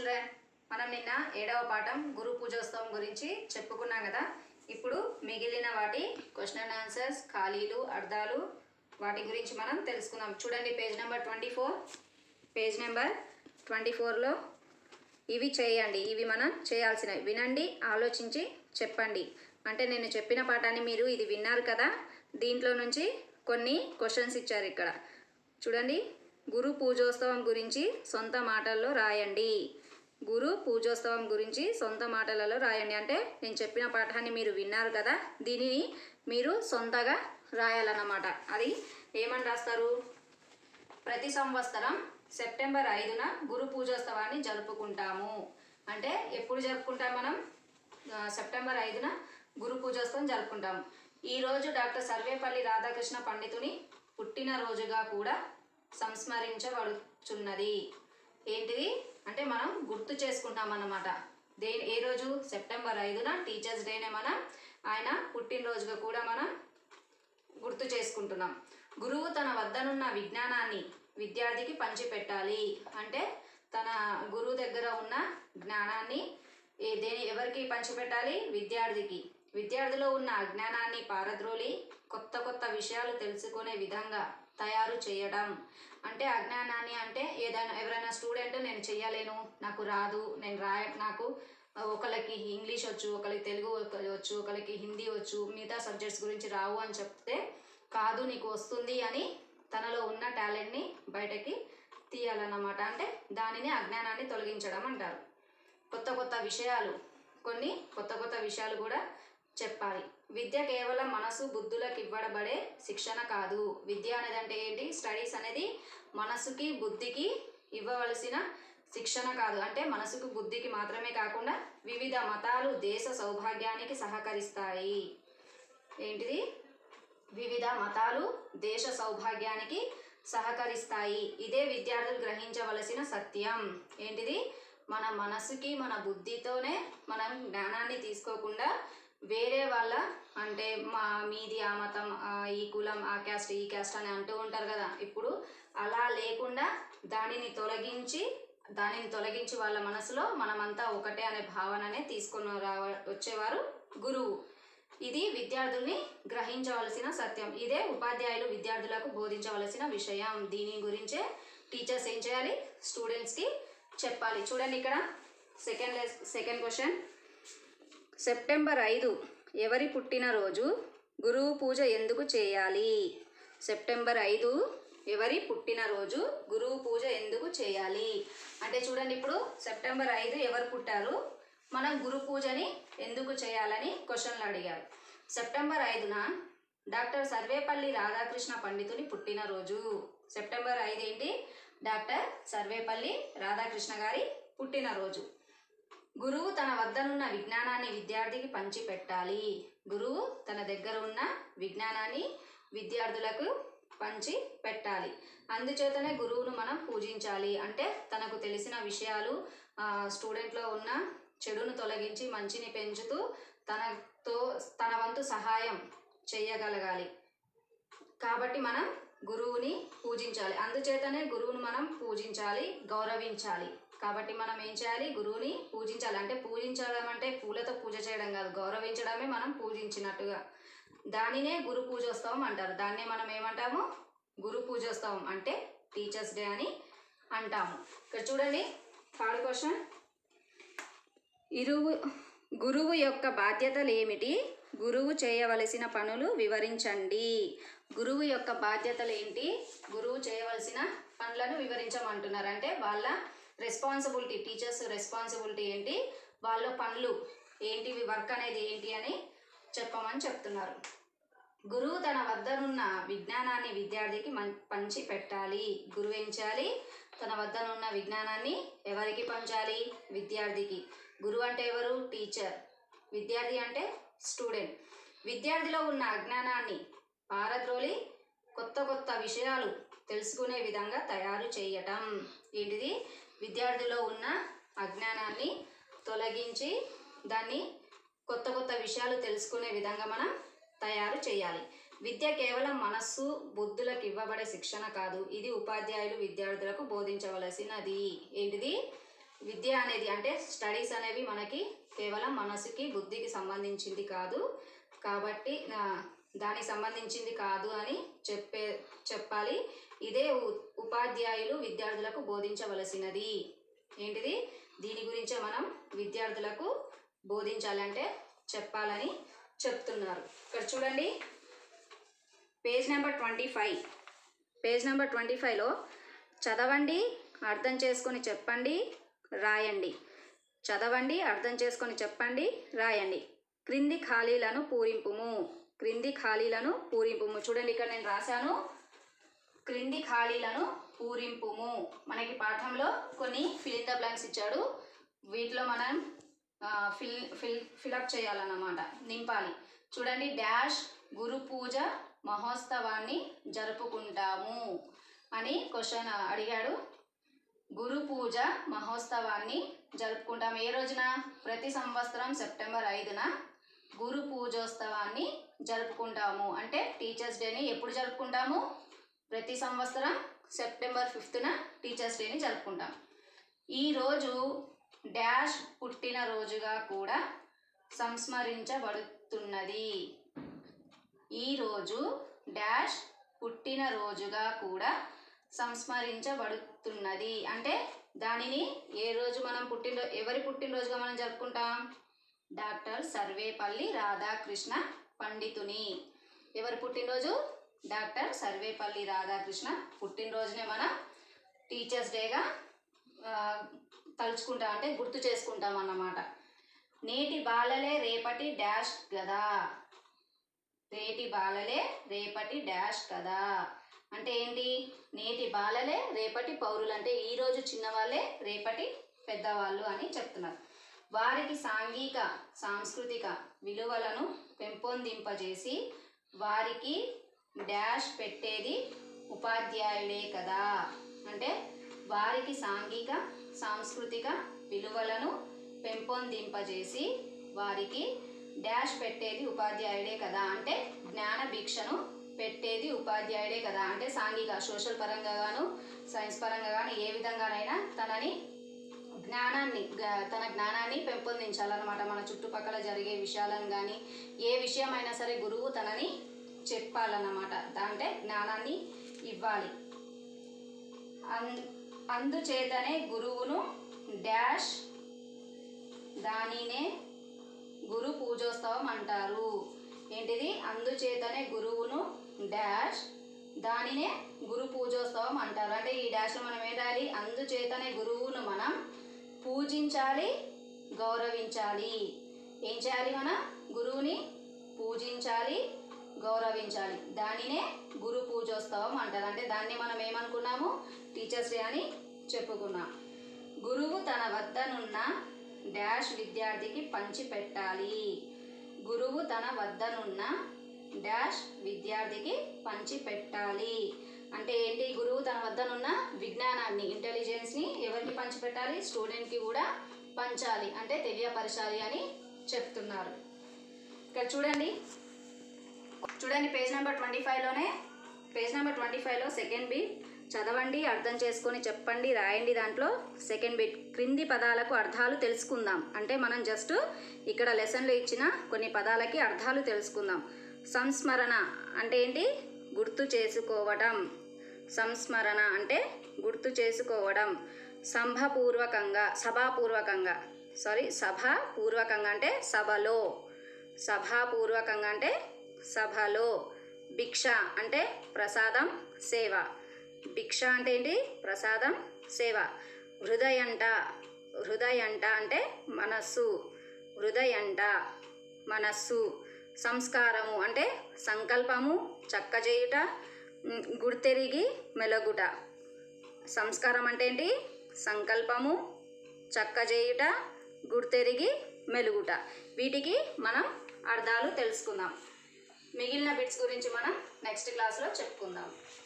children మనం నిన్న ఏడవ పాఠం గురు పూజోత్సవం గురించి చెప్పుకున్నాం కదా ఇప్పుడు మిగిలిన వాటి క్వశ్చన్ అండ్ ఆన్సర్స్ ఖాళీలు అర్థాలు వాటి గురించి మనం తెలుసుకుందాం చూడండి page number twenty four page number twenty ఫోర్లో ఇవి చేయండి ఇవి మనం చేయాల్సినవి వినండి ఆలోచించి చెప్పండి అంటే నేను చెప్పిన పాఠాన్ని మీరు ఇది విన్నారు కదా దీంట్లో నుంచి కొన్ని క్వశ్చన్స్ ఇచ్చారు ఇక్కడ చూడండి గురు పూజోత్సవం గురించి సొంత మాటల్లో రాయండి గురు పూజోత్సవం గురించి సొంత మాటలలో రాయండి అంటే నేను చెప్పిన పాఠాన్ని మీరు విన్నారు కదా దీనిని మీరు సొంతగా రాయాలన్నమాట అది ఏమని రాస్తారు ప్రతి సంవత్సరం సెప్టెంబర్ ఐదున గురు పూజోత్సవాన్ని జరుపుకుంటాము అంటే ఎప్పుడు జరుపుకుంటాం మనం ఆ, సెప్టెంబర్ ఐదున గురు పూజోత్సవం జరుపుకుంటాము ఈ రోజు డాక్టర్ సర్వేపల్లి రాధాకృష్ణ పండితుని పుట్టినరోజుగా కూడా సంస్మరించబడుచున్నది ఏంటిది అంటే మనం గుర్తు చేసుకుంటాం అన్నమాట దే ఏ రోజు సెప్టెంబర్ ఐదున టీచర్స్ డేనే మనం ఆయన పుట్టినరోజుగా కూడా మనం గుర్తు చేసుకుంటున్నాం గురువు తన వద్దనున్న విజ్ఞానాన్ని విద్యార్థికి పంచిపెట్టాలి అంటే తన గురువు దగ్గర ఉన్న జ్ఞానాన్ని ఏ- దేని ఎవరికి పంచిపెట్టాలి విద్యార్థికి విద్యార్థిలో ఉన్న అజ్ఞానాన్ని పారద్రోలి కొత్త కొత్త విషయాలు తెలుసుకునే విధంగా తయారు చేయడం అంటే అజ్ఞానాన్ని అంటే ఏదైనా ఎవరైనా స్టూడెంట్ నేను చెయ్యలేను నాకు రాదు నేను రాయ నాకు ఒకళ్ళకి ఇంగ్లీష్ వచ్చు ఒకరికి తెలుగు వచ్చు ఒకరికి హిందీ వచ్చు మిగతా సబ్జెక్ట్స్ గురించి రావు అని చెప్తే కాదు నీకు వస్తుంది అని తనలో ఉన్న టాలెంట్ని బయటకి తీయాలన్నమాట అంటే దానిని అజ్ఞానాన్ని తొలగించడం అంటారు కొత్త కొత్త విషయాలు కొన్ని కొత్త కొత్త విషయాలు కూడా చెప్పాలి విద్య కేవలం మనసు బుద్ధులకు ఇవ్వడబడే శిక్షణ కాదు విద్య అనేది అంటే ఏంటి స్టడీస్ అనేది మనసుకి బుద్ధికి ఇవ్వవలసిన శిక్షణ కాదు అంటే మనసుకు బుద్ధికి మాత్రమే కాకుండా వివిధ మతాలు దేశ సౌభాగ్యానికి సహకరిస్తాయి ఏంటిది వివిధ మతాలు దేశ సౌభాగ్యానికి సహకరిస్తాయి ఇదే విద్యార్థులు గ్రహించవలసిన సత్యం ఏంటిది మన మనసుకి మన బుద్ధితోనే మనం జ్ఞానాన్ని తీసుకోకుండా వేరే వాళ్ళ అంటే మా మీది ఆ మతం ఆ ఈ కులం ఆ క్యాస్ట్ ఈ క్యాస్ట్ అని అంటూ ఉంటారు కదా ఇప్పుడు అలా లేకుండా దానిని తొలగించి దానిని తొలగించి వాళ్ళ మనసులో మనమంతా ఒకటే అనే భావననే తీసుకొని రావ వచ్చేవారు గురువు ఇది విద్యార్థుల్ని గ్రహించవలసిన సత్యం ఇదే ఉపాధ్యాయులు విద్యార్థులకు బోధించవలసిన విషయం దీని గురించే టీచర్స్ ఏం చేయాలి స్టూడెంట్స్కి చెప్పాలి చూడండి ఇక్కడ సెకండ్ లెస్ సెకండ్ క్వశ్చన్ సెప్టెంబర్ ఐదు ఎవరి పుట్టినరోజు గురువు పూజ ఎందుకు చేయాలి సెప్టెంబర్ ఐదు ఎవరి పుట్టినరోజు గురువు పూజ ఎందుకు చేయాలి అంటే చూడండి ఇప్పుడు సెప్టెంబర్ ఐదు ఎవరు పుట్టారు మనం గురు పూజని ఎందుకు చేయాలని క్వశ్చన్లు అడిగారు సెప్టెంబర్ ఐదున డాక్టర్ సర్వేపల్లి రాధాకృష్ణ పండితుని పుట్టినరోజు సెప్టెంబర్ ఐదు ఏంటి డాక్టర్ సర్వేపల్లి రాధాకృష్ణ గారి పుట్టినరోజు గురువు తన వద్దనున్న విజ్ఞానాన్ని విద్యార్థికి పంచిపెట్టాలి గురువు తన దగ్గర ఉన్న విజ్ఞానాన్ని విద్యార్థులకు పంచి పెట్టాలి అందుచేతనే గురువును మనం పూజించాలి అంటే తనకు తెలిసిన విషయాలు ఆ, స్టూడెంట్లో ఉన్న చెడును తొలగించి మంచిని పెంచుతూ తనతో తన వంతు సహాయం చేయగలగాలి కాబట్టి మనం గురువుని పూజించాలి అందుచేతనే గురువును మనం పూజించాలి గౌరవించాలి కాబట్టి మనం ఏం చేయాలి గురువుని పూజించాలి అంటే పూజించడం అంటే పూలతో పూజ చేయడం కాదు గౌరవించడమే మనం పూజించినట్టుగా దానినే గురు పూజోత్సవం అంటారు దాన్నే మనం ఏమంటాము గురు పూజోత్సవం అంటే టీచర్స్ డే అని అంటాము ఇక్కడ చూడండి థర్డ్ క్వశ్చన్ ఇరువు గురువు యొక్క బాధ్యతలు ఏమిటి గురువు చేయవలసిన పనులు వివరించండి గురువు యొక్క బాధ్యతలు ఏంటి గురువు చేయవలసిన పనులను వివరించమంటున్నారు అంటే వాళ్ళ రెస్పాన్సిబిలిటీ టీచర్స్ రెస్పాన్సిబిలిటీ ఏంటి వాళ్ళ పనులు ఏంటి వర్క్ అనేది ఏంటి అని చెప్పమని చెప్తున్నారు గురువు తన వద్దనున్న విజ్ఞానాన్ని విద్యార్థికి మం- పంచి పెట్టాలి గురువు ఏం చేయాలి తన వద్దనున్న విజ్ఞానాన్ని ఎవరికి పంచాలి విద్యార్థికి గురువు అంటే ఎవరు టీచర్ విద్యార్థి అంటే స్టూడెంట్ విద్యార్థిలో ఉన్న అజ్ఞానాన్ని పారద్రోలి కొత్త కొత్త విషయాలు తెలుసుకునే విధంగా తయారు చేయటం ఏంటిది విద్యార్థిలో ఉన్న అజ్ఞానాన్ని తొలగించి దాన్ని కొత్త కొత్త విషయాలు తెలుసుకునే విధంగా మనం తయారు చేయాలి విద్య కేవలం మనస్సు బుద్ధులకు ఇవ్వబడే శిక్షణ కాదు ఇది ఉపాధ్యాయులు విద్యార్థులకు బోధించవలసినది ఏంటిది విద్య అనేది అంటే స్టడీస్ అనేవి మనకి కేవలం మనసుకి బుద్ధికి సంబంధించింది కాదు కాబట్టి ఆ, దానికి సంబంధించింది కాదు అని చెప్పే చెప్పాలి ఇదే ఉ- ఉపాధ్యాయులు విద్యార్థులకు బోధించవలసినది ఏంటిది దీని గురించే మనం విద్యార్థులకు బోధించాలంటే చెప్పాలని చెప్తున్నారు ఇక్కడ చూడండి page number twenty five page number twenty ఫైవ్లో చదవండి అర్థం చేసుకొని చెప్పండి రాయండి చదవండి అర్థం చేసుకొని చెప్పండి రాయండి క్రింది ఖాళీలను పూరింపుము క్రింది ఖాళీలను పూరింపుము చూడండి ఇక్కడ నేను రాశాను క్రింది ఖాళీలను పూరింపుము మనకి పాఠంలో కొన్ని ఫిల్ ద బ్లాంక్స్ ఇచ్చాడు వీటిలో మనం ఆ, ఫిల్ ఫిల్ ఫిలప్ చేయాలన్నమాట నింపాలి చూడండి డాష్ గురు పూజ మహోత్సవాన్ని జరుపుకుంటాము అని క్వశ్చన్ అడిగాడు గురు పూజ మహోత్సవాన్ని జరుపుకుంటాము ఏ రోజున ప్రతి సంవత్సరం సెప్టెంబర్ ఐదున గురు పూజోత్సవాన్ని జరుపుకుంటాము అంటే టీచర్స్ డేని ఎప్పుడు జరుపుకుంటాము ప్రతి సంవత్సరం సెప్టెంబర్ ఫిఫ్త్న టీచర్స్ డేని జరుపుకుంటాం ఈరోజు డాష్ పుట్టినరోజుగా కూడా సంస్మరించబడుతున్నది ఈరోజు డాష్ పుట్టినరోజుగా కూడా సంస్మరించబడుతున్నది అంటే దానిని ఏ రోజు మనం పుట్టినరో ఎవరి పుట్టినరోజుగా మనం జరుపుకుంటాం డాక్టర్ సర్వేపల్లి రాధాకృష్ణ పండితుని ఎవరి పుట్టినరోజు డాక్టర్ సర్వేపల్లి రాధాకృష్ణ పుట్టినరోజునే మనం టీచర్స్ డేగా ఆ, తలుచుకుంటాం అంటే గుర్తు చేసుకుంటాం అన్నమాట నేటి బాలలే రేపటి డాష్ కదా నేటి బాలలే రేపటి డాష్ కదా అంటే ఏంటి నేటి బాలలే రేపటి పౌరులు అంటే ఈరోజు చిన్నవాళ్ళే రేపటి పెద్దవాళ్ళు అని చెప్తున్నారు వారికి సాంఘిక సాంస్కృతిక విలువలను పెంపొందింపజేసి వారికి డాష్ పెట్టేది ఉపాధ్యాయులే కదా అంటే వారికి సాంఘిక సాంస్కృతిక విలువలను పెంపొందింపజేసి వారికి డాష్ పెట్టేది ఉపాధ్యాయుడే కదా అంటే జ్ఞాన భిక్షను పెట్టేది ఉపాధ్యాయుడే కదా అంటే సాంఘిక సోషల్ పరంగా గాను సైన్స్ పరంగా గాను ఏ విధంగానైనా తనని జ్ఞానాన్ని గ- తన జ్ఞానాన్ని పెంపొందించాలన్నమాట మన చుట్టుపక్కల జరిగే విషయాలను కానీ ఏ విషయమైనా సరే గురువు తనని చెప్పాలన్నమాట అంటే జ్ఞానాన్ని ఇవ్వాలి అన్ అందుచేతనే గురువును డాష్ దానినే గురు పూజోత్సవం అంటారు ఏంటిది అందుచేతనే గురువును డాష్ దానినే గురు పూజోత్సవం అంటారు అంటే ఈ డాష్లో మనం ఏం రాయాలి అందుచేతనే గురువును మనం పూజించాలి గౌరవించాలి ఏం చేయాలి మనం గురువుని పూజించాలి గౌరవించాలి దానినే గురు పూజోత్సవం అంటారు అంటే దాన్ని మనం ఏమనుకున్నాము టీచర్స్ డే అని చెప్పుకున్నాం గురువు తన వద్దనున్న డాష్ విద్యార్థికి పంచి పెట్టాలి గురువు తన వద్దనున్న డాష్ విద్యార్థికి పంచి పెట్టాలి అంటే ఏంటి గురువు తన వద్దనున్న విజ్ఞానాన్ని ఇంటెలిజెన్స్ని ఎవరికి పంచి పెట్టాలి స్టూడెంట్కి కూడా పంచాలి అంటే తెలియపరచాలి అని చెప్తున్నారు ఇక్కడ చూడండి చూడండి పేజ్ నెంబర్ ట్వంటీ ఫైవ్లోనే పేజ్ నెంబర్ ట్వంటీ ఫైవ్లో సెకండ్ బిట్ చదవండి అర్థం చేసుకొని చెప్పండి రాయండి దాంట్లో సెకండ్ బిట్ క్రింది పదాలకు అర్థాలు తెలుసుకుందాం అంటే మనం జస్ట్ ఇక్కడ లెసన్లో ఇచ్చిన కొన్ని పదాలకి అర్థాలు తెలుసుకుందాం సంస్మరణ అంటే ఏంటి గుర్తు చేసుకోవడం సంస్మరణ అంటే గుర్తు చేసుకోవడం సంభపూర్వకంగా సభాపూర్వకంగా సారీ సభాపూర్వకంగా అంటే సభలో సభాపూర్వకంగా అంటే సభలో భిక్ష అంటే ప్రసాదం సేవ భిక్ష అంటే ఏంటి ప్రసాదం సేవ హృదయంట హృదయంట అంటే మనస్సు హృదయంట మనస్సు సంస్కారము అంటే సంకల్పము చక్కజేయుట ఉమ్, గుర్తెరిగి మెలగుట సంస్కారం అంటే ఏంటి సంకల్పము చక్కజేయుట గుర్తెరిగి మెలుగుట వీటికి మనం అర్థాలు తెలుసుకుందాం మిగిలిన బిట్స్ గురించి మనం నెక్స్ట్ క్లాస్లో చెప్పుకుందాం